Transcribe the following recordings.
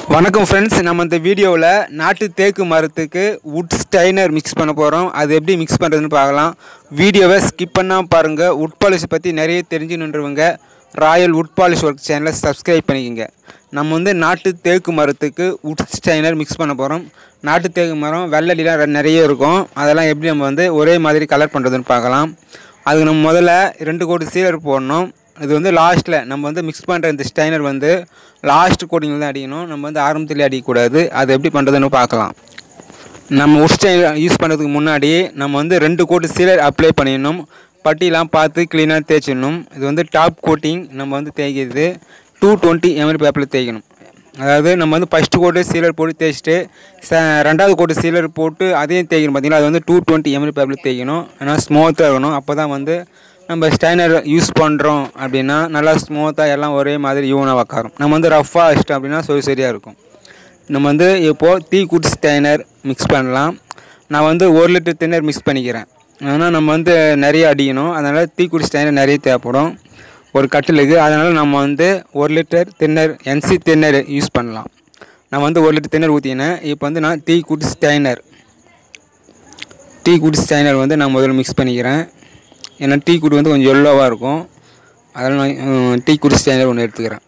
வணக்கம் ஃப்ரெண்ட்ஸ் நம்ம இந்த வீடியோவில் நாட்டு தேக்கு மரத்துக்கு வுட் ஸ்டைனர் மிக்ஸ் பண்ண போகிறோம் அது எப்படி மிக்ஸ் பண்ணுறதுன்னு பார்க்கலாம் வீடியோவை ஸ்கிப் பண்ணாமல் பாருங்கள் வுட் பாலிஷ் பற்றி நிறைய தெரிஞ்சுன்னுன்றவங்க ராயல் வுட் பாலிஷ் ஒர்க் சேனலை சப்ஸ்கிரைப் பண்ணிக்கோங்க நம்ம வந்து நாட்டு தேக்கு மரத்துக்கு வுட் ஸ்டைனர் மிக்ஸ் பண்ண போகிறோம் நாட்டு தேக்கு மரம் வெள்ளடிலாம் ரெ- நிறைய இருக்கும் அதெல்லாம் எப்படி நம்ம வந்து ஒரே மாதிரி கலர் பண்ணுறதுன்னு பார்க்கலாம் அதுக்கு நம்ம முதல்ல ரெண்டு கோடி சீலர் போடணும் இது வந்து லாஸ்ட்டில் நம்ம வந்து மிக்ஸ் பண்ணுற இந்த ஸ்டைனர் வந்து லாஸ்ட் கோட்டிங்கில் தான் அடிக்கணும் நம்ம வந்து ஆரம்பத்துலேயே அடிக்கக்கூடாது அது எப்படி பண்ணுறதுன்னு பார்க்கலாம் நம்ம உட் ஸ்டைனர் யூஸ் பண்ணுறதுக்கு முன்னாடி நம்ம வந்து ரெண்டு கோட்டு சீலர் அப்ளை பண்ணிடணும் பட்டிலாம் பார்த்து க்ளீனாக தேய்ச்சிடணும் இது வந்து டாப் கோட்டிங் நம்ம வந்து தேய்க்கிறது டூ டுவெண்ட்டி எம்எல் பேப்பரில் தேய்க்கணும் அதாவது நம்ம வந்து ஃபஸ்ட்டு கோட்டு சீலர் போட்டு தேய்ச்சிட்டு ச ரெண்டாவது கோட்டு சீலர் போட்டு அதையும் தேய்க்கணும் பார்த்தீங்களா அது வந்து டூ டுவெண்ட்டி எம்எல் பேப்பரில் தேய்க்கணும் ஏன்னா ஸ்மூத்தாக இருக்கணும் அப்போ தான் வந்து நம்ம ஸ்டைனர் யூஸ் பண்ணுறோம் அப்படின்னா நல்லா ஸ்மூத்தாக எல்லாம் ஒரே மாதிரி யூனாக உக்காரும் நம்ம வந்து ரஃப்பாக வச்சிட்டோம் அப்படின்னா சொரி சரியாக இருக்கும் நம்ம வந்து இப்போது டீ குட் ஸ்டைனர் மிக்ஸ் பண்ணலாம் நான் வந்து ஒரு லிட்டர் தின்னர் மிக்ஸ் பண்ணிக்கிறேன் ஆனால் நம்ம வந்து நிறைய அடிக்கணும் அதனால் டீ குட் ஸ்டைனர் நிறைய தேவைப்படும் ஒரு கட்டிலுக்கு அதனால் நம்ம வந்து ஒரு litre thinner N C thinner use பண்ணலாம் நான் வந்து ஒரு லிட்டர் தின்னர் ஊற்றினேன் இப்போ வந்து நான் teak wood stainer teak wood stainer வந்து நான் முதல்ல மிக்ஸ் பண்ணிக்கிறேன் ஏன்னா டீ குட் வந்து கொஞ்சம் எல்லோவாக இருக்கும் அதனால் நான் டீ குட் ஸ்டைனர் ஒன்று எடுத்துக்கிறேன்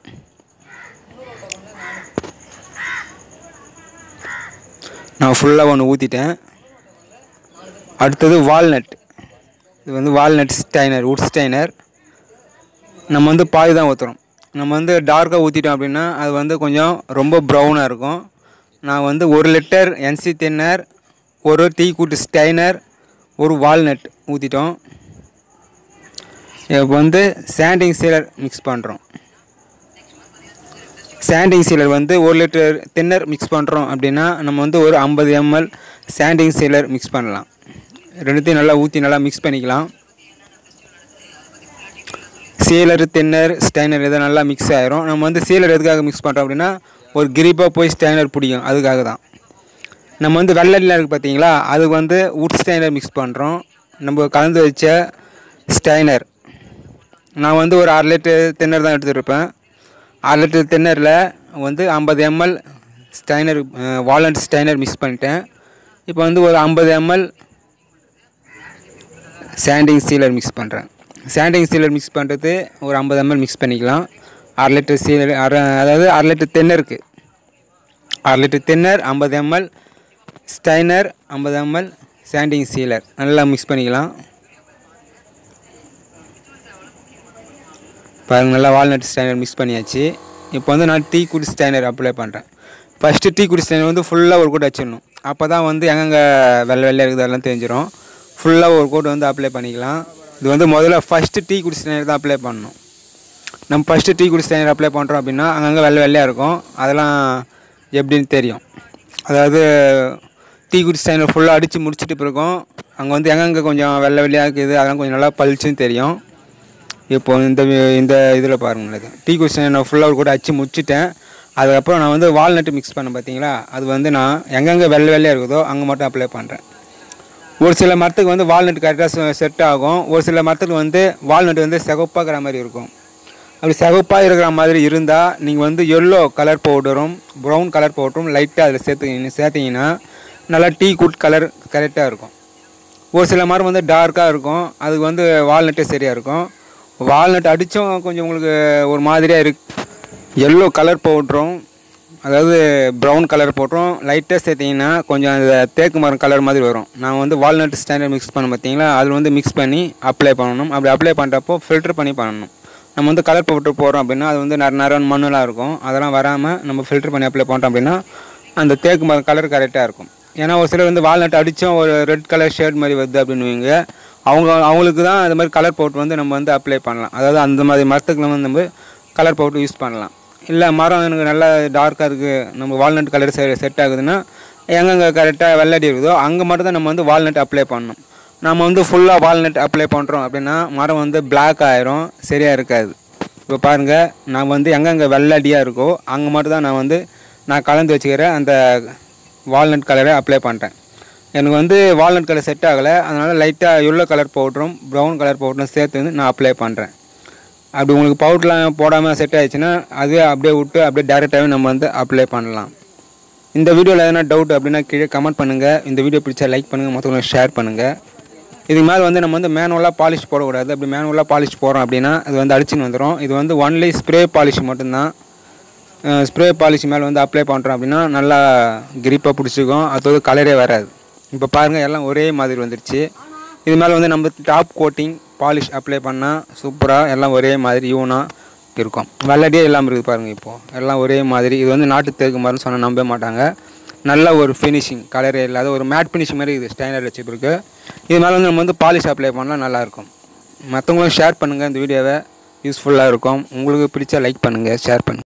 நான் ஃபுல்லாக ஒன்று ஊற்றிட்டேன் அடுத்தது வால்நட் இது வந்து வால்நட் ஸ்டைனர் வுட் ஸ்டைனர் நம்ம வந்து பாதி தான் ஊற்றுறோம் நம்ம வந்து டார்க்காக ஊற்றிட்டோம் அப்படின்னா அது வந்து கொஞ்சம் ரொம்ப ப்ரௌனாக இருக்கும் நான் வந்து ஒரு லிட்டர் என்சி தின்னர் ஒரு டீ கூட்டு ஸ்டைனர் ஒரு வால்நட் ஊற்றிட்டோம் இப்போ வந்து சாண்டிங் சீலர் மிக்ஸ் பண்ணுறோம் சாண்டிங் சீலர் வந்து ஒரு லிட்டர் தின்னர் மிக்ஸ் பண்ணுறோம் அப்படின்னா நம்ம வந்து ஒரு ஐம்பது எம்எல் சாண்டிங் சீலர் மிக்ஸ் பண்ணலாம் ரெண்டுத்தையும் நல்லா ஊற்றி நல்லா மிக்ஸ் பண்ணிக்கலாம் சீலர் தின்னர் ஸ்டைனர் இதை நல்லா மிக்ஸ் ஆயிரும் நம்ம வந்து சீலர் எதுக்காக மிக்ஸ் பண்ணுறோம் அப்படின்னா ஒரு கிரிப்பாக போய் ஸ்டைனர் பிடிக்கும் அதுக்காக தான் நம்ம வந்து வெள்ளடிலாம் இருக்குது பார்த்தீங்களா அதுக்கு வந்து வுட் ஸ்டைனர் மிக்ஸ் பண்ணுறோம் நம்ம கலந்து வச்ச ஸ்டைனர் நான் வந்து ஒரு அரை லிட்டர் தின்னர் தான் எடுத்துருப்பேன் அரை லிட்டர் தின்னரில் வந்து ஐம்பது ML stainer walnut stainer mix பண்ணிட்டேன் இப்போ வந்து ஒரு ஐம்பது எம்எல் சாண்டிங் சீலர் மிக்ஸ் பண்ணுறேன் சாண்டிங் சீலர் மிக்ஸ் பண்ணுறது ஒரு ஐம்பது எம்எல் மிக்ஸ் பண்ணிக்கலாம் அரை லிட்டர் சீலர் அரை அதாவது அரை லிட்டர் தென்னருக்கு அரை லிட்டர் தென்னர் ஐம்பது எம்எல் ஸ்டைனர் ஐம்பது எம்எல் சாண்டிங் சீலர் நல்லா மிக்ஸ் பண்ணிக்கலாம் பாருங்க நல்லா வால்நட் ஸ்டைனர் மிக்ஸ் பண்ணியாச்சு இப்போ வந்து நான் டீ குடி ஸ்டைனர் அப்ளை பண்ணுறேன் ஃபஸ்ட்டு டீ குடி ஸ்டைனர் வந்து ஃபுல்லாக ஒரு கோட் வச்சிடணும் அப்போ தான் வந்து எங்கெங்கே வெள்ளை வெள்ளையாக இருக்குது அதெல்லாம் தெரிஞ்சிடும் ஃபுல்லாக ஒரு கோட் வந்து அப்ளை பண்ணிக்கலாம் இது வந்து முதல்ல ஃபஸ்ட்டு டீ குடி ஸ்டைனர் தான் அப்ளை பண்ணணும் நம்ம first teak wood stainer apply பண்ணுறோம் அப்படின்னா அங்கங்கே வெள்ளை வெள்ளையாக இருக்கும் அதெல்லாம் எப்படின்னு தெரியும் அதாவது டீ குடி ஸ்டைனர் ஃபுல்லாக அடித்து முடிச்சிட்டு பிறகும் அங்கே வந்து எங்கெங்கே கொஞ்சம் வெள்ளை வெள்ளையாக இருக்குது அதெல்லாம் கொஞ்சம் நல்லா பளிச்சுன்னு தெரியும் இப்போ இந்த வி- இந்த இதில் பாருங்களேன் டீ குடிச்சன் நான் ஃபுல்லாக கூட அச்சு முடிச்சிட்டேன் அதுக்கப்புறம் நான் வந்து வால்நட்டு மிக்ஸ் பண்ணேன் பார்த்தீங்களா அது வந்து நான் எங்கெங்கே வெள்ளை வெள்ளையாக இருக்குதோ அங்கே மட்டும் அப்ளை பண்ணுறேன் ஒரு சில மரத்துக்கு வந்து வால்நட் கரெக்டாக செட் ஆகும் ஒரு சில மரத்துக்கு வந்து வால்நட் வந்து சிகப்பாகிற மாதிரி இருக்கும் அப்படி சிகப்பாக இருக்கிற மாதிரி இருந்தால் நீங்கள் வந்து எல்லோ கலர் பவுடரும் ப்ரௌன் கலர் பவுடரும் லைட்டாக அதில் சேர்த்து சேர்த்திங்கன்னா நல்லா டீ குட் கலர் கரெக்டாக இருக்கும் ஒரு சில மரம் வந்து டார்க்காக இருக்கும் அதுக்கு வந்து வால்நட்டே சரியாக இருக்கும் வால்நட் அடித்தும் கொஞ்சம் உங்களுக்கு ஒரு மாதிரியாக இருக்கு எல்லோ கலர் பவுட்ரும் அதாவது ப்ரௌன் கலர் பவுட்ரும் லைட்டாக சேர்த்திங்கன்னா கொஞ்சம் அந்த தேக்கு மரம் கலர் மாதிரி வரும் நான் வந்து வால்நட் ஸ்டாண்டர்ட் மிக்ஸ் பண்ண பார்த்தீங்களா அதில் வந்து மிக்ஸ் பண்ணி அப்ளை பண்ணணும் அப்படி அப்ளை பண்ணுறப்போ ஃபில்டர் பண்ணி பண்ணணும் நம்ம வந்து கலர் பவுடர் போடுறோம் அப்படின்னா அது வந்து நர நரன் மண்ணெலாம் இருக்கும் அதெல்லாம் வராமல் நம்ம ஃபில்டர் பண்ணி அப்ளை பண்ணுறோம் அப்படின்னா அந்த தேக்கு மரம் கலர் கரெக்டாக இருக்கும் ஏன்னா ஒரு சிலர் வந்து வால்நட் அடித்தும் ஒரு ரெட் கலர் ஷேட் மாதிரி வருது அப்படின்னுவீங்க அவங்க அவங்களுக்கு தான் அது மாதிரி கலர் பவுடர் வந்து நம்ம வந்து அப்ளை பண்ணலாம் அதாவது அந்த மாதிரி மரத்துக்குள்ள வந்து நம்ம கலர் பவுடர் யூஸ் பண்ணலாம் இல்லை மரம் எனக்கு நல்லா டார்க்காக இருக்குது நம்ம வால்நட் கலர் செட் ஆகுதுன்னா எங்கெங்கே கரெக்டாக வெள்ளடி இருக்குதோ அங்கே மட்டும் தான் நம்ம வந்து வால்நட் அப்ளை பண்ணணும் நம்ம வந்து ஃபுல்லாக வால்நட் அப்ளை பண்ணுறோம் அப்படின்னா மரம் வந்து பிளாக் ஆயிரும் சரியாக இருக்காது இப்போ பாருங்கள் நான் வந்து எங்கெங்கே வெள்ளடியாக இருக்கோ அங்கே மட்டும் தான் நான் வந்து நான் கலந்து வச்சுக்கிற அந்த வால்நட் கலரை அப்ளை பண்ணுறேன் எனக்கு வந்து வால்நட் கலர் செட் ஆகலை அதனால் லைட்டாக எல்லோ கலர் பவுடரும் ப்ரௌன் கலர் பவுடரும் சேர்த்து வந்து நான் அப்ளை பண்ணுறேன் அப்படி உங்களுக்கு பவுட்லாம் போடாமல் செட் ஆயிடுச்சுன்னா அதுவே அப்படியே விட்டு அப்படியே டேரெக்டாகவே நம்ம வந்து அப்ளை பண்ணலாம் இந்த வீடியோவில் எதனா டவுட் அப்படின்னா கீழே கமெண்ட் பண்ணுங்கள் இந்த வீடியோ பிடிச்சா லைக் பண்ணுங்கள் மற்றவங்களுக்கு ஷேர் பண்ணுங்கள் இதுக்கு மேலே வந்து நம்ம வந்து மேனுவலாக பாலிஷ் போடக்கூடாது அப்படி மேனுவலாக பாலிஷ் போகிறோம் அப்படின்னா அது வந்து அடிச்சுன்னு வந்துடும் இது வந்து ஒன்லி ஸ்ப்ரே பாலிஷ் மட்டும்தான் ஸ்ப்ரே பாலிஷ் மேலே வந்து அப்ளை பண்ணுறோம் அப்படின்னா நல்லா கிரிப்பாக பிடிச்சிக்கும் அதோட கலரே வராது இப்போ பாருங்கள் எல்லாம் ஒரே மாதிரி வந்துருச்சு இது மேலே வந்து நம்ம டாப் கோட்டிங் பாலிஷ் அப்ளை பண்ணால் சூப்பராக எல்லாம் ஒரே மாதிரி யூனாக இருக்கும் வெள்ளடியே இல்லாமல் இருக்குது பாருங்கள் இப்போது எல்லாம் ஒரே மாதிரி இது வந்து நாட்டு தேக்கு மாதிரின்னு சொன்னால் நம்ப மாட்டாங்க நல்ல ஒரு ஃபினிஷிங் கலரே இல்லாத ஒரு மேட் ஃபினிஷிங் மாதிரி இது ஸ்டைனர் வச்சுருக்கு இது மேலே வந்து நம்ம வந்து பாலிஷ் அப்ளை பண்ணால் நல்லாயிருக்கும் மற்றவங்களும் ஷேர் பண்ணுங்கள் இந்த வீடியோவை யூஸ்ஃபுல்லாக இருக்கும் உங்களுக்கு பிடிச்சா லைக் பண்ணுங்கள் ஷேர் பண்ணுங்கள்